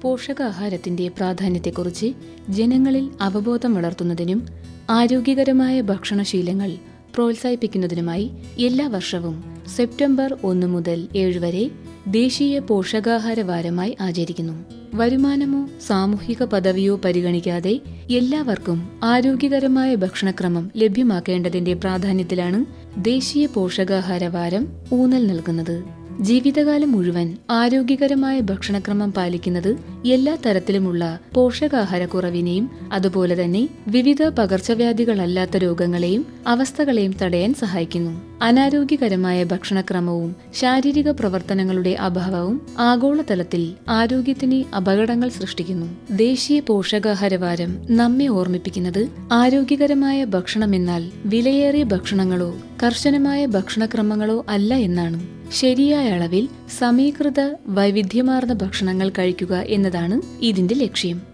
പോഷകാഹാരത്തിന്റെ പ്രാധാന്യത്തെക്കുറിച്ച് ജനങ്ങളിൽ അവബോധം വളർത്തുന്നതിനും ആരോഗ്യകരമായ ഭക്ഷണശീലങ്ങൾ പ്രോത്സാഹിപ്പിക്കുന്നതിനുമായി എല്ലാ വർഷവും സെപ്റ്റംബർ ഒന്ന് മുതൽ ഏഴ് വരെ ദേശീയ പോഷകാഹാര വാരമായി ആചരിക്കുന്നു വരുമാനമോ സാമൂഹിക പദവിയോ പരിഗണിക്കാതെ എല്ലാവർക്കും ആരോഗ്യകരമായ ഭക്ഷണക്രമം ലഭ്യമാക്കേണ്ടതിന്റെ പ്രാധാന്യത്തിലാണ് ദേശീയ പോഷകാഹാര വാരം ഊന്നൽ നൽകുന്നത് ജീവിതകാലം മുഴുവൻ ആരോഗ്യകരമായ ഭക്ഷണക്രമം പാലിക്കുന്നത് എല്ലാ തരത്തിലുമുള്ള പോഷകാഹാരക്കുറവിനെയും അതുപോലെ തന്നെ വിവിധ പകർച്ചവ്യാധികളല്ലാത്ത രോഗങ്ങളെയും അവസ്ഥകളെയും തടയാൻ സഹായിക്കുന്നു അനാരോഗ്യകരമായ ഭക്ഷണക്രമവും ശാരീരിക പ്രവർത്തനങ്ങളുടെ അഭാവവും ആഗോളതലത്തിൽ ആരോഗ്യത്തിന് അപകടങ്ങൾ സൃഷ്ടിക്കുന്നു ദേശീയ പോഷകാഹാര വാരം നമ്മെ ഓർമ്മിപ്പിക്കുന്നത് ആരോഗ്യകരമായ ഭക്ഷണമെന്നാൽ വിലയേറിയ ഭക്ഷണങ്ങളോ കർശനമായ ഭക്ഷണക്രമങ്ങളോ അല്ല എന്നാണ് ശരിയായ അളവിൽ സമീകൃത വൈവിധ്യമാർന്ന ഭക്ഷണങ്ങൾ കഴിക്കുക എന്നതാണ് ഇതിന്റെ ലക്ഷ്യം